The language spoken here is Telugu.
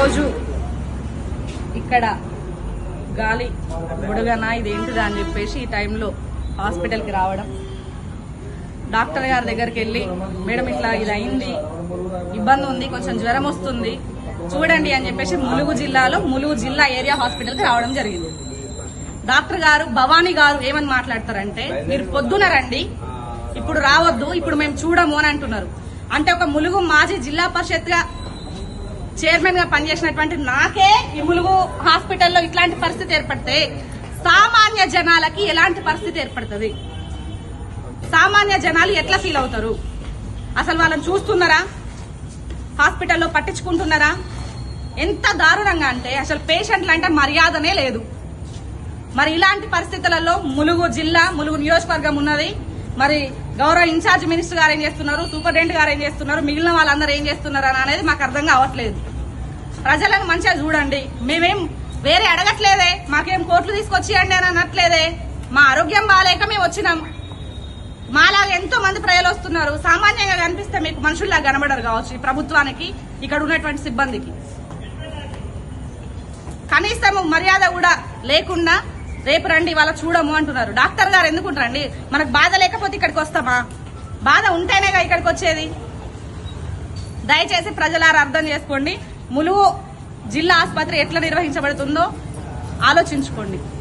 ఈరోజు ఇక్కడ గాలి బుడగనా ఇదేంటిదా అని చెప్పేసి ఈ టైంలో హాస్పిటల్కి రావడం డాక్టర్ గారి దగ్గరికి వెళ్ళి మేడం ఇట్లా ఇది అయింది ఇబ్బంది ఉంది కొంచెం జ్వరం వస్తుంది చూడండి అని చెప్పేసి ములుగు జిల్లాలో ములుగు జిల్లా ఏరియా హాస్పిటల్కి రావడం జరిగింది డాక్టర్ గారు భవానీ గారు ఏమని మాట్లాడతారంటే మీరు పొద్దున రండి ఇప్పుడు రావద్దు ఇప్పుడు మేము చూడము అని అంటున్నారు అంటే ఒక ములుగు మాజీ జిల్లా పరిషత్ గా చైర్మన్ గా పనిచేసినటువంటి నాకే ఈ ములుగు హాస్పిటల్లో ఇట్లాంటి పరిస్థితి ఏర్పడితే సామాన్య జనాలకి ఎలాంటి పరిస్థితి ఏర్పడుతుంది సామాన్య జనాలు ఎట్లా ఫీల్ అవుతారు అసలు వాళ్ళని చూస్తున్నారా హాస్పిటల్లో పట్టించుకుంటున్నారా ఎంత దారుణంగా అంటే అసలు పేషెంట్లు అంటే మర్యాదనే లేదు మరి ఇలాంటి పరిస్థితులలో ములుగు జిల్లా ములుగు నియోజకవర్గం ఉన్నది మరి గౌరవ ఇన్ఛార్జ్ మినిస్టర్ గారు ఏం చేస్తున్నారు సూపరింటెండెంట్ గారు ఏం చేస్తున్నారు మిగిలిన వాళ్ళందరూ ఏం చేస్తున్నారు అని అనేది మాకు అర్థం కావట్లేదు ప్రజలను మంచిగా చూడండి మేమేం వేరే అడగట్లేదే మాకేం కోట్లు తీసుకొచ్చియండి అని అనట్లేదే మా ఆరోగ్యం బాగాలేక మేము వచ్చినాం మాలాగా ఎంతో మంది ప్రజలు వస్తున్నారు సామాన్యంగా కనిపిస్తే మీకు మనుషుల్లా కనబడరు కావచ్చు ఈ ప్రభుత్వానికి ఇక్కడ ఉన్నటువంటి సిబ్బందికి కనీసం మర్యాద కూడా లేకుండా రేపు రండి వాళ్ళ చూడము అంటున్నారు డాక్టర్ గారు ఎందుకు రండి మనకు బాధ లేకపోతే ఇక్కడికి వస్తామా బాధ ఉంటేనేగా ఇక్కడికి వచ్చేది దయచేసి ప్రజలారా అర్థం చేసుకోండి ములుగు జిల్లా ఆసుపత్రి ఎట్లా నిర్వహించబడుతుందో ఆలోచించుకోండి